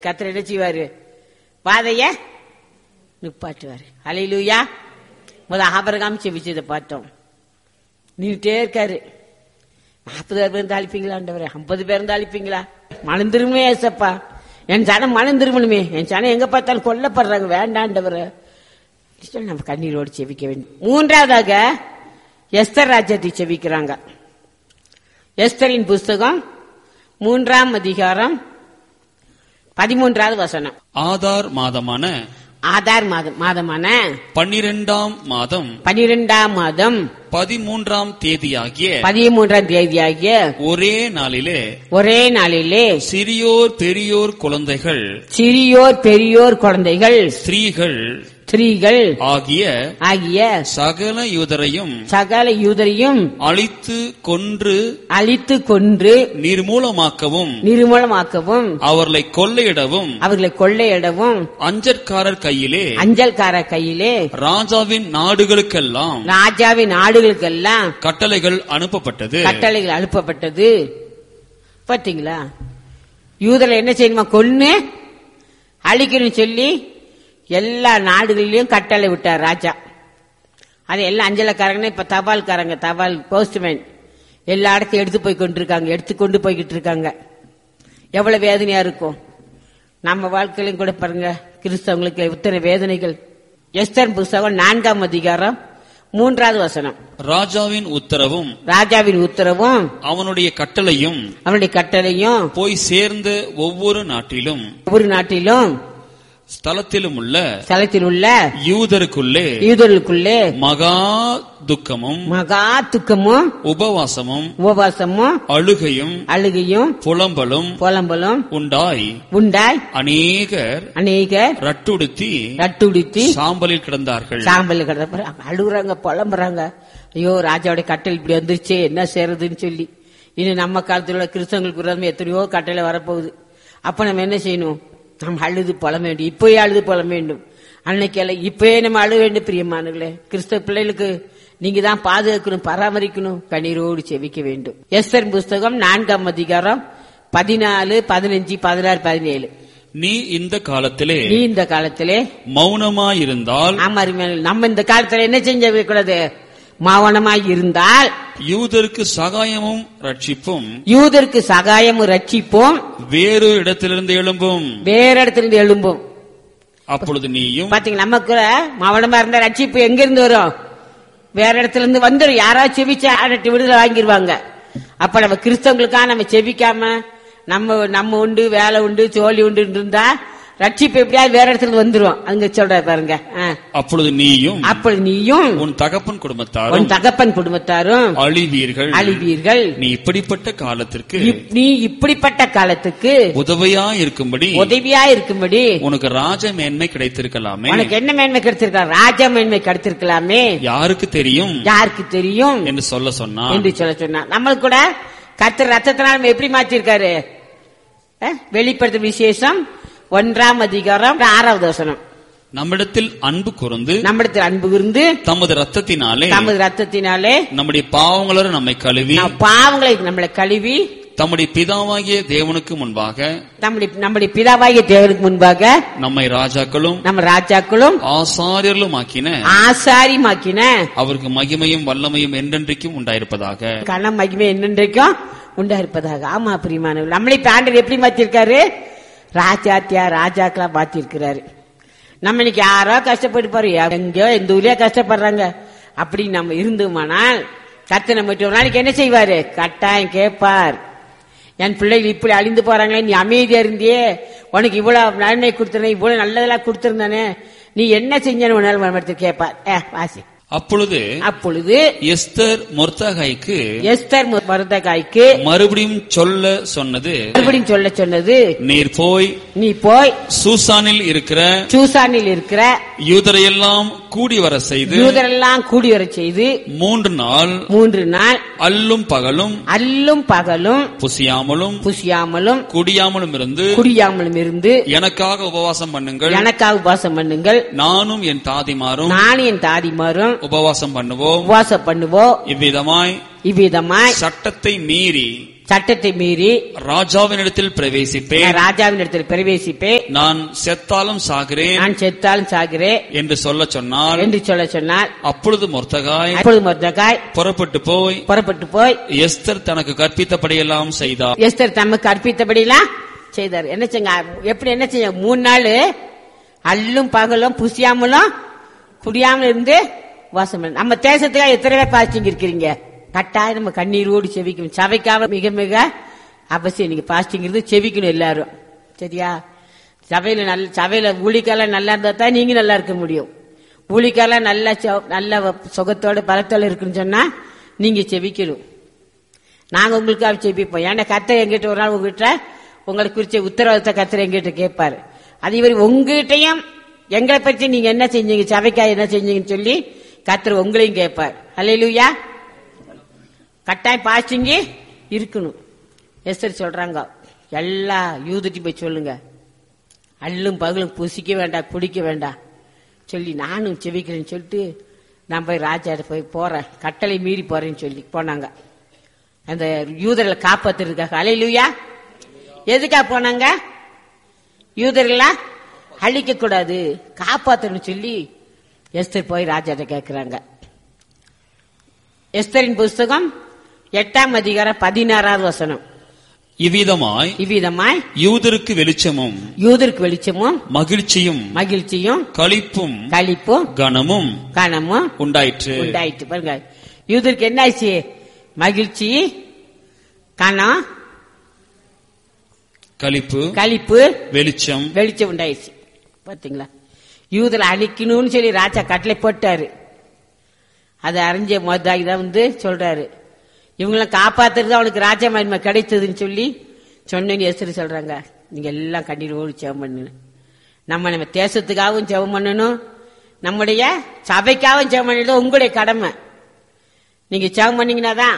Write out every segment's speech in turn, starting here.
கத்தர் என்ன செய்வாரு பாதைய நிப்பாட்டுவாரு அலையிலுயா முத ஆபரகாம் செவிச்சதை பார்த்தோம் நின்றுட்டே இருக்காரு நாற்பது பேர் பேருந்து அழிப்பீங்களா ஆண்டவரே ஐம்பது பேர் இருந்து அழிப்பீங்களா மணந்திருமே ஏசப்பா என் ஜனம் மணந்திருமணுமே என் ஜனம் எங்க பார்த்தாலும் கொல்லப்படுறாங்க வேண்டாண்டவரை சொல்லி நம்ம கண்ணீரோடு செவிக்க வேண்டும் மூன்றாவதாக எஸ்தர் ராஜ்யத்தை செவிக்கிறாங்க எஸ்தரின் புஸ்தகம் மூன்றாம் அதிகாரம் பதிமூன்றாவது வசனம் ஆதார் மாதமான ஆதார் மாதம் மாதமான பன்னிரெண்டாம் மாதம் பனிரெண்டாம் மாதம் பதிமூன்றாம் தேதியாகிய பதிமூன்றாம் தேதியாகிய ஒரே நாளிலே ஒரே நாளிலே சிறியோர் பெரியோர் குழந்தைகள் சிறியோர் பெரியோர் குழந்தைகள் ஸ்திரீகள் ஸ்திரீகள் ஆகிய ஆகிய சகல யூதரையும் சகல யூதரையும் அழித்து கொன்று அழித்து கொன்று நிர்மூலமாக்கவும் நிர்மூலமாக்கவும் அவர்களை கொள்ளையிடவும் அவர்களை கொள்ளையிடவும் அஞ்சற்காரர் கையிலே அஞ்சல்கார கையிலே ராஜாவின் நாடுகளுக்கெல்லாம் ராஜாவின் ஆடுகளுக்கெல்லாம் கட்டளைகள் அனுப்பப்பட்டது கட்டளைகள் அனுப்பப்பட்டது பாத்தீங்களா யூதரை என்ன செய்யணுமா கொன்னு அழிக்கணும்னு சொல்லி எல்லா நாடுகளிலும் கட்டளை விட்டார் ராஜா அது எல்லாம் அஞ்சலக்காரங்க இப்ப தபால்காரங்க தபால் போஸ்ட்மேன் எல்லா இடத்தையும் எடுத்து போய் கொண்டிருக்காங்க எடுத்து கொண்டு போய்கிட்டு இருக்காங்க எவ்வளவு வேதனையா இருக்கும் நம்ம வாழ்க்கையிலும் கூட பாருங்க கிறிஸ்தவங்களுக்கு இத்தனை வேதனைகள் எஸ்தர் புஸ்தகம் நான்காம் அதிகாரம் மூன்றாவது வசனம் ராஜாவின் உத்தரவும் ராஜாவின் உத்தரவும் அவனுடைய கட்டளையும் அவனுடைய கட்டளையும் போய் சேர்ந்த ஒவ்வொரு நாட்டிலும் ஒவ்வொரு நாட்டிலும் ஸ்தலத்திலும் உள்ள ஸ்தலத்தில் உள்ள யூதருக்குள்ளே யூதர்களுக்குள்ளே மகா துக்கமும் மகா துக்கமும் உபவாசமும் உபவாசமும் அழுகையும் அழுகையும் புலம்பலும் புலம்பலும் உண்டாய் உண்டாய் அநேகர் அநேகர் ரட்டுடுத்தி ரட்டுடுத்தி சாம்பலில் கிடந்தார்கள் சாம்பல் கிடந்த அழுகுறாங்க புலம்புறாங்க ஐயோ ராஜாவுடைய கட்டளை இப்படி வந்துருச்சே என்ன செய்யறதுன்னு சொல்லி இனி நம்ம காலத்தில் உள்ள கிறிஸ்தவங்களுக்கு விரோதமா எத்தனையோ கட்டளை வரப்போகுது அப்ப நம்ம என்ன செய்யணும் நம்ம அழுது புலம் வேண்டும் இப்பயே அழுது புலம் வேண்டும் அன்னைக்கு இப்பயே நம்ம அழுக வேண்டும் பிரியமானங்களே கிறிஸ்தவ பிள்ளைகளுக்கு நீங்க தான் பாதுகாக்கணும் பராமரிக்கணும் கண்ணீரோடு செவிக்க வேண்டும் எஸ்தர் புஸ்தகம் நான்காம் அதிகாரம் பதினாலு பதினஞ்சு பதினாறு பதினேழு நீ இந்த காலத்திலே நீ இந்த காலத்திலே மௌனமாயிருந்தால் ஆமா அருமையான- நம்ம இந்த காலத்துல என்ன செஞ்ச கூடாது மௌனமாய் இருந்தால் யூதருக்கு சகாயமும் ரட்சிப்பும் யூதருக்கு சகாயமும் ரட்சிப்போம் வேறு இடத்திலிருந்து எழும்பும் வேற இடத்துல இருந்து எழும்பும் அப்பொழுது நீயும் பாத்தீங்க நம்ம கூட மௌனமா இருந்தா ரட்சிப்பு எங்க இருந்து வரும் வேற இடத்துல இருந்து வந்துடும் யாராவது செவிச்சு ஆடட்டு விடுதலை வாங்கிடுவாங்க அப்ப நம்ம கிறிஸ்தவங்களுக்கா நம்ம செவிக்காம நம்ம நம்ம உண்டு வேலை உண்டு சோழி உண்டு இருந்தா ரட்சிப்பு எப்படியாவது வேற இடத்துல இருந்து வந்துரும் அங்க சொல்ற பாருங்க ஆ. அப்பொழுது நீயும் அப்பொழுது நீயும் உன் தகப்பன் உன் குடும்பத்தாரும் தகப்பன் குடும்பத்தாரும் அழிவீர்கள் அழிவீர்கள் நீ இப்படிப்பட்ட காலத்திற்கு இப்- நீ இப்படிப்பட்ட காலத்துக்கு உதவியா இருக்கும்படி உதவியா இருக்கும்படி உனக்கு ராஜ மேன்மை கிடைத்திருக்கலாமே உனக்கு என்ன மேன்மை கிடைத்திருக்கலாம் ராஜா மேன்மை கிடைத்திருக்கலாமே யாருக்கு தெரியும் யாருக்கு தெரியும் என்று சொல்ல சொன்னான் என்று சொல்ல சொன்னா நம்மளுக்கு கூட கர்த்தர் ரத்தத்தினால் நம்ம எப்படி மாத்திருக்காரு அஹ், வெளிப்படுத்தும் விசேஷம் ஒன்றாம் அதிகாரம் ஆறாவது வசனம் நம்மிடத்தில் அன்பு கூர்ந்து நம்மிடத்தில் அன்பு இருந்து தமது ரத்தத்தினாலே தமது ரத்தத்தினாலே நம்முடைய பாவங்களோட நம்மை கழுவி நாம் பாவங்களை நம்மளை கழுவி தம்முடைய பிதாவாகிய தேவனுக்கு முன்பாக நம்முடைய நம்முடைய பிதாவாகிய தேவனுக்கு முன்பாக நம்மை ராஜாக்களும் நம்ம ராஜாக்களும் ஆசாரியர்களும் ஆக்கின ஆசாரிமாக்கின அவருக்கு மகிமையும் வல்லமையும் என்றென்றைக்கும் உண்டாயிருப்பதாக கன மகிமை என்னென்றைக்கும் உண்டா இருப்பதாக ஆமா பிரியமானவர் நம்மளை இப்ப ஆண்டவர் எப்படி மாத்திருக்காரு ராஜாத்தியா ராஜாக்களா மாத்திருக்கிறாரு நம்ம இன்னைக்கு யாரோ கஷ்டப்பட்டு பாரு எங்கேயோ எந்த ஊர்லயோ கஷ்டப்படுறாங்க அப்படி நம்ம இருந்தோமானால் கத்து நம்ம ஒரு நாளைக்கு என்ன செய்வாரு கட்டாயம் கேட்பார் என் பிள்ளைகள் இப்படி அழிந்து போறாங்களே நீ அமைதியா இருந்தியே உனக்கு இவ்வளவு நன்மை கொடுத்திருந்தேன் இவ்வளவு நல்லதெல்லாம் கொடுத்திருந்தானே நீ என்ன செஞ்சேன்னு ஒரு நாள் மறுபடியும் கேட்பார் ஏ வாசி அப்பொழுது அப்பொழுது எஸ்தர் மொர்தகாய்க்கு எஸ்தர் மருதகாய்க்கு மறுபடியும் சொல்ல சொன்னது மறுபடியும் சொல்ல சொன்னது நீர் போய் நீ போய் சூசானில் இருக்கிற சூசானில் இருக்கிற யூதரையெல்லாம் கூடி வர செய்து யூதரெல்லாம் கூடி வரச் செய்து மூன்று நாள் மூன்று நாள் அல்லும் பகலும் அல்லும் பகலும் புசியாமலும் புசியாமலும் குடியாமலும் இருந்து குடியாமலும் இருந்து எனக்காக உபவாசம் பண்ணுங்கள் எனக்காக உபவாசம் பண்ணுங்கள் நானும் என் தாதிமாரும் நானும் என் தாதிமாரும் உபவாசம் பண்ணுவோம் உபவாசம் பண்ணுவோம் இவ்விதமாய் இவ்விதமாய் சட்டத்தை மீறி சட்டத்தை மீறி ராஜாவினிடத்தில் பிரவேசிப்பேன் நான் ராஜாவின் இடத்தில் பிரவேசிப்பேன் நான் செத்தாலும் சாகிறேன் நான் செத்தாலும் சாகிறேன் என்று சொல்ல சொன்னால் என்று சொல்ல சொன்னார் அப்பொழுது மொர்தகாய் அப்பொழுது மொர்தகாய் புறப்பட்டு போய் புறப்பட்டு போய் எஸ்தர் தனக்கு கற்பித்தபடியெல்லாம் செய்தார் எஸ்தர் தமக்கு அர்ப்பித்தபடிலாம் செய்தார் என்ன செஞ்ச எப்படி என்ன செஞ்ச மூணு நாள் அல்லும் பகலும் புசியாமலும் குடியாமலும் இருந்து வாசம் பண்ண. நம்ம தேசத்துக்காக எத்தனை பேர் பாசிங்க இருக்கிறீங்க கட்டாயம் நம்ம கண்ணீரோடு செவிக்கணும் சபைக்காக மிக மிக அவசியம் நீங்க பாஸ்டிங் இருந்து செவிக்கணும் எல்லாரும் சரியா சபையில நல்ல சபையில ஊழிக்காலாம் நல்லா இருந்தா தான் நீங்க நல்லா இருக்க முடியும் ஊழிக்காலாம் நல்ல சு- நல்ல சுகத்தோட பலத்தோட இருக்குன்னு சொன்னா நீங்க செவிக்கணும் நாங்க உங்களுக்காக ஜெபிப்போம் ஏன்னா கத்தர் எங்கிட்ட ஒரு நாள் உங்ககிட்ட உங்களை குறிச்ச உத்தரவாதத்தை கத்தர் எங்கிட்ட கேட்பாரு அதே மாதிரி உங்ககிட்டயும் எங்களை பற்றி நீங்க என்ன செஞ்சீங்க சபைக்காக என்ன செஞ்சீங்கன்னு சொல்லி கத்தர் உங்களையும் கேட்பார் அல்லையா கட்டாயம் பாஸ்டிங்க இருக்கணும் எஸ்தர் சொல்றாங்க எல்லா யூதட்டி போய் சொல்லுங்க அள்ளும் பகலும் புசிக்க வேண்டாம் குடிக்க வேண்டாம் சொல்லி நானும் செவிக்கிறேன்னு சொல்லிட்டு நான் போய் ராஜாட்ட போய் போறேன் கட்டளை மீறி போறேன்னு சொல்லி போனாங்க அந்த யூதர்களை காப்பாத்துறதுக்காக அலையிலுயா எதுக்காக போனாங்க யூதர்களா அழிக்க கூடாது காப்பாத்தணும்னு சொல்லி எஸ்தர் போய் ராஜாட்ட கேட்கிறாங்க எஸ்தரின் புஸ்தகம் எட்டாம் அதிகாரம் பதினாறாவது வசனம் இவ்விதமாய் இவ்விதமாய் யூதருக்கு வெளிச்சமும் யூதருக்கு வெளிச்சமும் மகிழ்ச்சியும் மகிழ்ச்சியும் களிப்பும் களிப்பும் கனமும் கனமும் உண்டாயிற்று உண்டாயிட்டு பாருங்க யூதருக்கு என்ன ஆச்சு மகிழ்ச்சி கணம் களிப்பு களிப்பு வெளிச்சம் வெளிச்சம் உண்டாயிடுச்சு பாத்தீங்களா யூதரை அழிக்கணும்னு சொல்லி ராஜா கட்டளை போட்டாரு அதை அறிஞ்ச மொதாகி தான் வந்து சொல்றாரு இவங்களை காப்பாத்துறது அவனுக்கு ராஜா மகிமை கிடைத்ததுன்னு சொல்லி சொன்னேன்னு எசரு சொல்றாங்க நீங்க எல்லாம் கண்ணீர் ஓடி ஜெபம் பண்ணணும் நம்ம நம்ம தேசத்துக்காகவும் ஜெபம் பண்ணணும் நம்முடைய சபைக்காகவும் ஜெபம் பண்ணது உங்களுடைய கடமை நீங்க ஜெபம் பண்ணீங்கன்னா தான்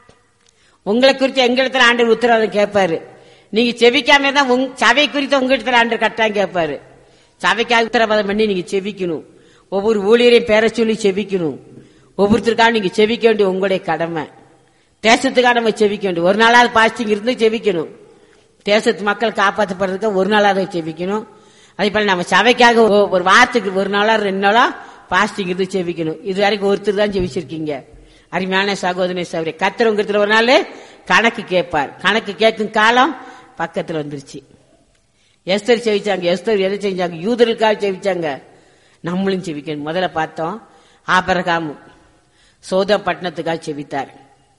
உங்களை குறித்து எங்களிடத்துல ஆண்டவர் உத்தரவாதம் கேட்பாரு நீங்க செவிக்காம தான் உங்க சபை குறித்து உங்களிடத்துல ஆண்டவர் கட்டாயம் கேட்பாரு சபைக்காக உத்தரவாதம் பண்ணி நீங்க செவிக்கணும் ஒவ்வொரு ஊழியரையும் பேர சொல்லி செவிக்கணும் ஒவ்வொருத்தருக்காக நீங்க செவிக்க வேண்டிய உங்களுடைய கடமை தேசத்துக்காக நம்ம செவிக்க வேண்டும் ஒரு நாளாவது பாஸ்டிங் இருந்து செவிக்கணும் தேசத்து மக்கள் காப்பாற்றப்படுறதுக்கு ஒரு நாளாவது செவிக்கணும் அதே போல நம்ம சபைக்காக ஒ- ஒரு வாரத்துக்கு ஒரு நாளா ரெண்டு நாளா பாஸ்டிங் இருந்து செவிக்கணும் இது வரைக்கும் ஒருத்தர் தான் செவிச்சிருக்கீங்க அருமையான சகோதரி சௌரி கத்திரங்கிறதுல ஒரு நாள் கணக்கு கேட்பார் கணக்கு கேட்கும் காலம் பக்கத்துல வந்துருச்சு எஸ்தர் செவிச்சாங்க எஸ்தர் எதை செஞ்சாங்க யூதர்களுக்காக செவிச்சாங்க நம்மளும் செவிக்கணும் முதல்ல பார்த்தோம் ஆபரகாம் சோதா பட்டணத்துக்காக செவித்தார்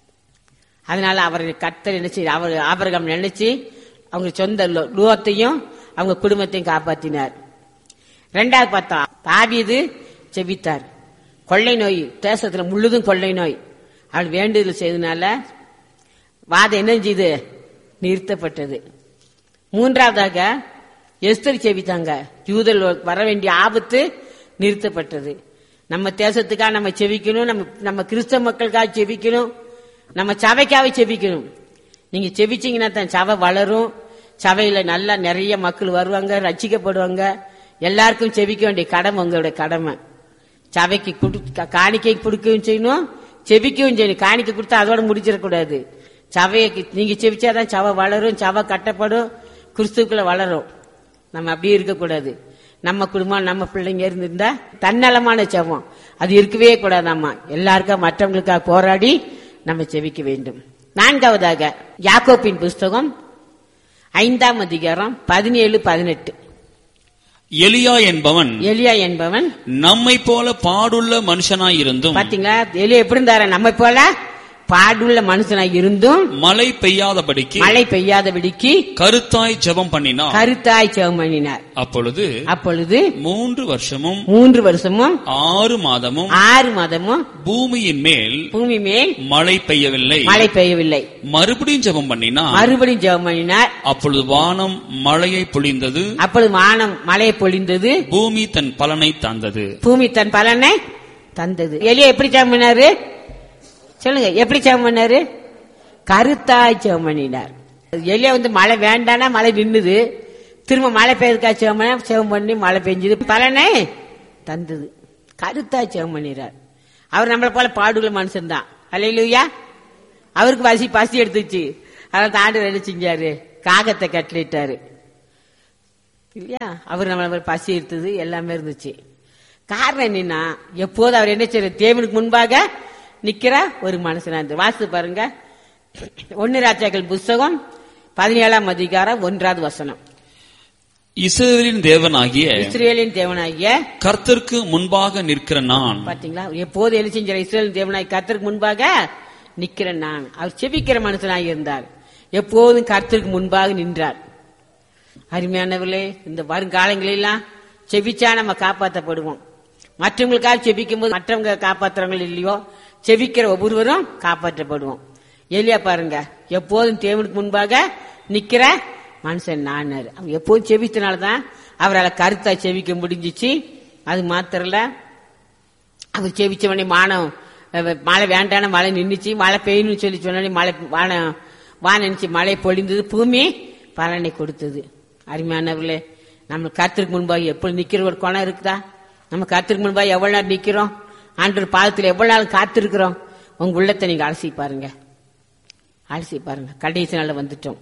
அதனால அவர் கர்த்தர் என்ன செய்ய அவர் ஆபரகம் நினைச்சு அவங்க சொந்த லோ- லோத்தையும் அவங்க குடும்பத்தையும் காப்பாத்தினார் ரெண்டாவது பார்த்தா தாவீது செபித்தார் கொள்ளை நோய் தேசத்துல முழுதும் கொள்ளை நோய் அவள் வேண்டுதல் செய்தனால வாதம் என்ன செய்து நிறுத்தப்பட்டது மூன்றாவதாக எஸ்தர் செவித்தாங்க யூதல் வர வேண்டிய ஆபத்து நிறுத்தப்பட்டது நம்ம தேசத்துக்காக நம்ம செவிக்கணும் நம்ம நம்ம கிறிஸ்தவ மக்களுக்காக செவிக்கணும் நம்ம சபைக்காக செவிக்கணும் நீங்க செவிச்சீங்கன்னா தான் சபை வளரும் சபையில நல்லா நிறைய மக்கள் வருவாங்க ரட்சிக்கப்படுவாங்க எல்லாருக்கும் செவிக்க வேண்டிய கடமை உங்களுடைய கடமை சபைக்கு குடு- கா- காணிக்கை கொடுக்கவும் செய்யணும் செபிக்கவும் செய்யணும் காணிக்கை கொடுத்தா அதோட முடிச்சிடக்கூடாது சபையை நீங்க செபிச்சாதான் சபை வளரும் சபை கட்டப்படும் கிறிஸ்துக்குள்ள வளரும் நம்ம அப்படியே இருக்கக்கூடாது நம்ம குடும்பம் நம்ம பிள்ளைங்க இருந்திருந்தா தன்னலமான ஜெபம் அது இருக்கவே கூடாதாம்மா எல்லாருக்கும் மற்றவங்களுக்காக போராடி நம்ம செபிக்க வேண்டும் நான்காவதாக யாக்கோப்பின் புஸ்தகம் ஐந்தாம் அதிகாரம் பதினேழு பதினெட்டு எலியா என்பவன் எலியா என்பவன் நம்மை போல பாடுள்ள மனுஷனாயிருந்தும் பாத்தீங்களா எலியா எப்படி இருந்தார நம்ம போல பாடுள்ள மனுஷனாய் இருந்தும் மழை பெய்யாதபடிக்கு மழை பெய்யாதபடிக்கு கருத்தாய் ஜெபம் பண்ணினான் கருத்தாய் ஜெபம் பண்ணினார் அப்பொழுது அப்பொழுது மூன்று வருஷமும் மூன்று வருஷமும் ஆறு மாதமும் ஆறு மாதமும் பூமியின் மேல் பூமி மேல் மழை பெய்யவில்லை மழை பெய்யவில்லை மறுபடியும் ஜெபம் பண்ணினான் மறுபடியும் ஜெபம் பண்ணினார் அப்பொழுது வானம் மழையை பொழிந்தது அப்பொழுது வானம் மழை பொழிந்தது பூமி தன் பலனை தந்தது பூமி தன் பலனை தந்தது எலியா எப்படி ஜெபம் பண்ணாரு சொல்லுங்க எப்படி ஜெபம் பண்ணாரு கருத்தாய் ஜெபம் பண்ணினார் எலியா வந்து மழை வேண்டானா மழை நின்னுது திரும்ப மழை பெய்யறதுக்காக ஜெபம் பண்ணா ஜெபம் பண்ணி மழை பெஞ்சது பலனை தந்தது கருத்தாய் ஜெபம் பண்ணினார் அவர் நம்மளை போல பாடுள்ள மனுஷன் தான் அல்லையா அவருக்கு பசி பசி எடுத்துச்சு அதான் தாண்டு என்ன செஞ்சாரு காகத்தை கட்டளிட்டாரு இல்லையா அவர் நம்மள பசி இருந்தது எல்லாமே இருந்துச்சு காரணம் என்னன்னா எப்போது அவர் என்ன செய்யற தேவனுக்கு முன்பாக நிக்கிற ஒரு மனுஷனா இருந்து வாசித்து பாருங்க ஒன்னு ராஜாக்கள் புஸ்தகம் பதினேழாம் அதிகாரம் ஒன்றாவது வசனம் இஸ்ரவேலின் தேவனாகிய இஸ்ரேலின் தேவனாகிய கர்த்தருக்கு முன்பாக நிற்கிற நான் பாத்தீங்களா அவர் எப்போது என்ன செஞ்சார் இஸ்ரேல் தேவனாய் கர்த்தருக்கு முன்பாக நிக்கிறேன் நான் அவர் செபிக்கிற மனுஷனாக இருந்தார் எப்போதும் கர்த்தருக்கு முன்பாக நின்றார் அருமையானவர்களே இந்த வருங்காலங்களெல்லாம் செபிச்சா நம்ம காப்பாற்றப்படுவோம் மற்றவங்களுக்காக செபிக்கும் போது மற்றவங்க காப்பாத்துறவங்க இல்லையோ செபிக்கிற ஒவ்வொருவரும் காப்பாற்றப்படுவோம் எலியா பாருங்க எப்போதும் தேவனுக்கு முன்பாக நிக்கிற மனுஷன் நானாரு அவர் எப்போதும் செபித்தனாலதான் அவரால் கருத்தா செபிக்க முடிஞ்சிச்சு அது மாத்திரம் இல்ல அவர் செவிச்ச உடனே மானம் அஹ், மழை வேண்டான மழை நின்னுச்சு மழை பெய்யணும்னு சொல்லி சொன்னோடனே மழை வானம் வானம் நினைச்சு மழை பொழிந்தது பூமி பலனை கொடுத்தது அருமையானவர்களே நம்ம கத்திற்கு முன்பாக எப்பொழுது நிக்கிற ஒரு குணம் இருக்குதா நம்ம கத்திற்கு முன்பாக எவ்வளவு நேரம் நிக்கிறோம் ஆண்டவர் பாதத்தில் எவ்வளவு நாள் காத்திருக்கிறோம் உங்க உள்ளத்தை நீங்க அலசி பாருங்க அலசி பாருங்க கடைசி நாள் வந்துட்டோம்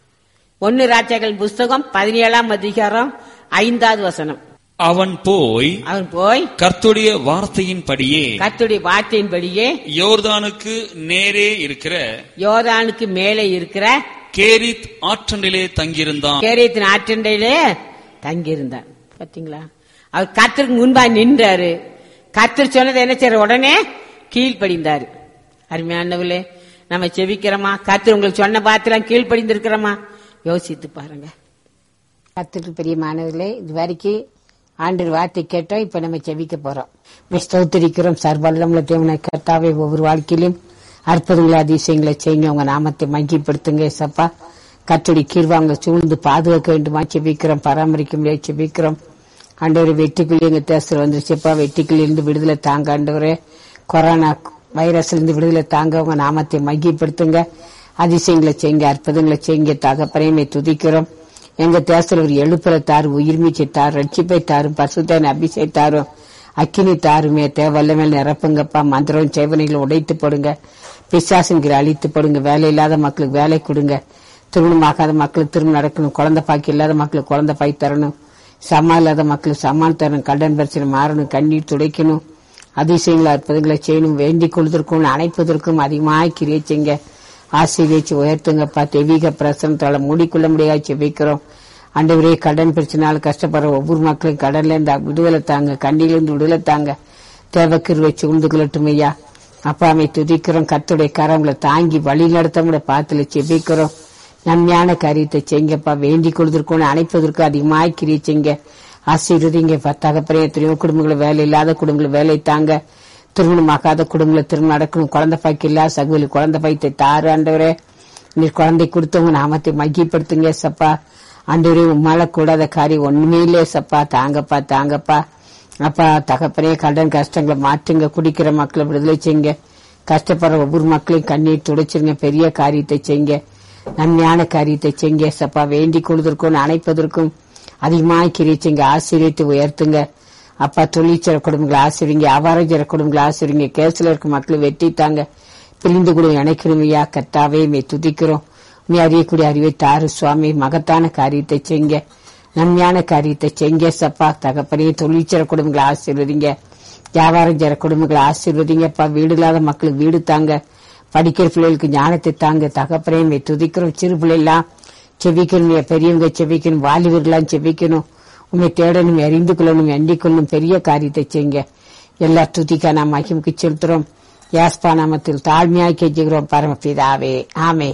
ஒன்னு ராஜாக்கள் புஸ்தகம் பதினேழாம் அதிகாரம் ஐந்தாவது வசனம் அவன் போய் அவன் போய் கர்த்துடைய வார்த்தையின்படியே கர்த்தருடைய வார்த்தையின்படியே யோர்தானுக்கு நேரே இருக்கிற யோர்தானுக்கு மேலே இருக்கிற கேரித் ஆற்றண்டிலே தங்கியிருந்தான் கேரியத்தின் ஆற்றண்டையிலே தங்கியிருந்தார் பாத்தீங்களா அவர் கத்திற்கு முன்பா நின்றாரு கத்தர் சொன்னதை என்ன செய்யற உடனே கீழ்ப்படிந்தாரு அருமையானவர்களே நம்ம செவிக்கிறோமா கத்தர் உங்களுக்கு சொன்ன பாத்திரம் கீழ்ப்படிந்திருக்கிறோமா யோசித்து பாருங்க கத்திற்கு பெரிய மாணவர்களே இது வரைக்கும் ஆண்டு வார்த்தை கேட்டோம் இப்ப நம்ம செவிக்க போறோம் ஸ்தோத்திரிக்கிறோம் சர்வல்லமுள்ள தேவனை கர்த்தாவே ஒவ்வொரு வாழ்க்கையிலும் அற்புதங்களை அதிசயங்களை செய்யுங்க உங்க நாமத்தை மங்கிப்படுத்துங்க சப்பா கத்தடி கீழ்வாங்க சூழ்ந்து பாதுகாக்க வேண்டுமா செபிக்கிறோம் பராமரிக்க முடியாது செபிக்கிறோம் ஆண்டவரே வெட்டிக்குள்ளி எங்க தேசத்தில் வந்துருச்சுப்பா வெட்டிக்குள்ளி இருந்து விடுதலை தாங்க ஆண்டவரே கொரோனா வைரஸ்ல இருந்து விடுதலை தாங்க உங்க நாமத்தை மகிப்படுத்துங்க அதிசயங்களை செய்யுங்க அற்புதங்களை செய்யுங்க தகப்பனையுமே துதிக்கிறோம் எங்க தேசத்துல ஒரு எழுப்புற தாரு உயிர்மீச்சை தாரு ரட்சிப்பை தாரும் பசுத்தன் அபிஷேக தாரும் அக்கினி தாருமே தேவல்ல மேல் நிரப்புங்கப்பா மந்திரம் சேவனைகளை உடைத்து போடுங்க பிசாசுங்கிற அழித்து போடுங்க வேலை இல்லாத மக்களுக்கு வேலை கொடுங்க திருமணமாகாத மக்களுக்கு திருமணம் நடக்கணும் குழந்தை பாக்கி இல்லாத மக்களுக்கு குழந்தை பாய் தரணும் சமா இல்லாத மக்களுக்கு சமான் தரணும் கடன் பிரச்சனை மாறணும் கண்ணீர் துடைக்கணும் அதிசயங்களை அற்புதங்களை செய்யணும் வேண்டிக் கொள்வதற்கும் அணைப்பதற்கும் அதிகமாக கிரியை செய்யுங்க ஆசீர்வதிச்சு உயர்த்துங்கப்பா தெய்வீக பிரசனத்தால மூடிக்கொள்ள முடியாது செபிக்கிறோம் ஆண்டவரே கடன் பிரச்சனையால கஷ்டப்படுற ஒவ்வொரு மக்களும் கடன்ல இருந்து விடுதலை தாங்க கண்ணில இருந்து விடுதலை தாங்க தேவக்கர் வச்சு உண்டு கொள்ளட்டும் ஐயா அப்பாமை துதிக்கிறோம் கத்துடைய கரங்களை தாங்கி வழி நடத்தவங்கள பாத்துல செபிக்கிறோம் நன்மையான காரியத்தை செய்யுங்கப்பா வேண்டிக் கொள்வதற்கும் அணைப்பதற்கும் அதிகமாக கிரியை செய்யுங்க ஆசீர்வதிங்க தகப்பறைய எத்தனையோ குடும்பங்களை வேலை இல்லாத குடும்பங்களை வேலை தாங்க திருமணமாகாத குடும்பங்களை திருமணம் நடக்கணும் குழந்தை பாய்க்கு இல்லாத சகுலி குழந்தை பாய்த்தை தாரு ஆண்டவரே நீர் குழந்தை கொடுத்தவங்க நாமத்தை மகிப்படுத்துங்க சப்பா ஆண்டவரே உம்மால கூடாத காரியம் ஒண்ணுமே இல்லையே சப்பா தாங்கப்பா தாங்கப்பா அப்பா தகப்பனே கடன் கஷ்டங்களை மாற்றுங்க குடிக்கிற மக்களை விடுதலை செய்யுங்க கஷ்டப்படுற ஒவ்வொரு மக்களையும் கண்ணீர் துடைச்சிருங்க பெரிய காரியத்தை செய்யுங்க நன்மையான காரியத்தை செய்யுங்க சப்பா வேண்டிக் கொள்வதற்கும் அணைப்பதற்கும் அதிகமாக கிரிச்சிங்க ஆசிரியத்தை உயர்த்துங்க அப்பா தொழிற்சர குடும்பங்களை ஆசிரியங்க வியாபாரம் செய்ற குடும்பங்களை ஆசிரியங்க கேஸ்ல இருக்க மக்களை வெட்டித்தாங்க பிரிந்து கூட இணைக்கணும் ஐயா கர்த்தாவே மே துதிக்கிறோம் நீ அறியக்கூடிய அறிவை தாரு சுவாமி மகத்தான காரியத்தை செய்யுங்க நன்மையான காரியத்தை செய்யுங்க சப்பா தகப்பனே தொழிற்சர குடும்பங்களை ஆசீர்வதிங்க வியாபாரம் செய்ற குடும்பங்களை ஆசீர்வதிங்கப்பா வீடு இல்லாத மக்களுக்கு வீடு தாங்க படிக்கிற பிள்ளைகளுக்கு ஞானத்தை தாங்க தகப்பனே மே துதிக்கிறோம் சிறு பிள்ளைலாம் செவிக்கணும் பெரியவங்க செவிக்கணும் வாலிபர்களாம் செவிக்கணும் உண்மை தேடணும் அறிந்து கொள்ளணும் எண்ணிக் கொள்ளணும் பெரிய காரியத்தை செய்யுங்க எல்லா துதிக்கா நாம் மகிமுக்கு செலுத்துறோம் யாஸ்பா நாமத்தில் தாழ்மையாய் கெஞ்சுகிறோம் பரமபிதாவே ஆமே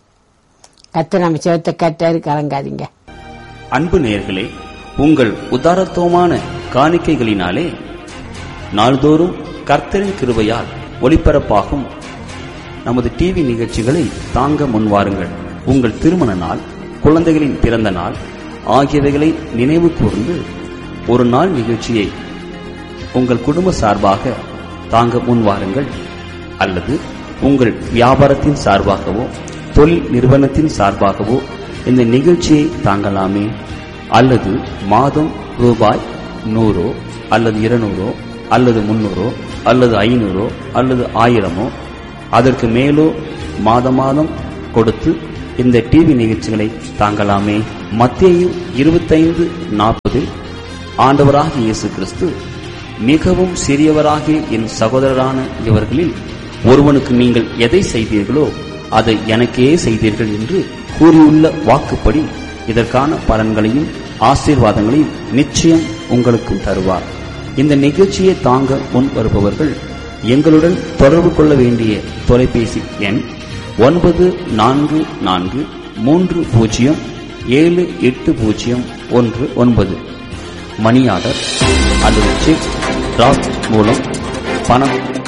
கத்து நம்ம சேர்த்த கட்டாரு கலங்காதீங்க அன்பு நேயர்களே உங்கள் உதாரத்துவமான காணிக்கைகளினாலே நாள்தோறும் கர்த்தரின் கிருபையால் ஒளிபரப்பாகும் நமது டிவி நிகழ்ச்சிகளை தாங்க முன்வாருங்கள் உங்கள் திருமண நாள் குழந்தைகளின் பிறந்த நாள் ஆகியவைகளை நினைவு கூர்ந்து ஒரு நாள் நிகழ்ச்சியை உங்கள் குடும்ப சார்பாக தாங்க முன்வாருங்கள் அல்லது உங்கள் வியாபாரத்தின் சார்பாகவோ தொழில் நிறுவனத்தின் சார்பாகவோ இந்த நிகழ்ச்சியை தாங்கலாமே அல்லது மாதம் ரூபாய் நூறோ அல்லது இருநூறோ அல்லது முன்னூறோ அல்லது ஐநூறோ அல்லது ஆயிரமோ அதற்கு மேலோ மாத மாதம் கொடுத்து இந்த டிவி நிகழ்ச்சிகளை தாங்கலாமே மத்திய இருபத்தைந்து நாற்பதில் ஆண்டவராகிய இயேசு கிறிஸ்து மிகவும் சிறியவராகிய என் சகோதரரான இவர்களில் ஒருவனுக்கு நீங்கள் எதை செய்தீர்களோ அதை எனக்கே செய்தீர்கள் என்று கூறியுள்ள வாக்குப்படி இதற்கான பலன்களையும் ஆசீர்வாதங்களையும் நிச்சயம் உங்களுக்கும் தருவார் இந்த நிகழ்ச்சியை தாங்க முன் வருபவர்கள் எங்களுடன் தொடர்பு கொள்ள வேண்டிய தொலைபேசி எண் ஒன்பது நான்கு நான்கு மூன்று பூஜ்ஜியம் ஏழு எட்டு பூஜ்ஜியம் ஒன்று ஒன்பது மணி ஆர்டர் அல்லது செக் டிராப் மூலம் பணம்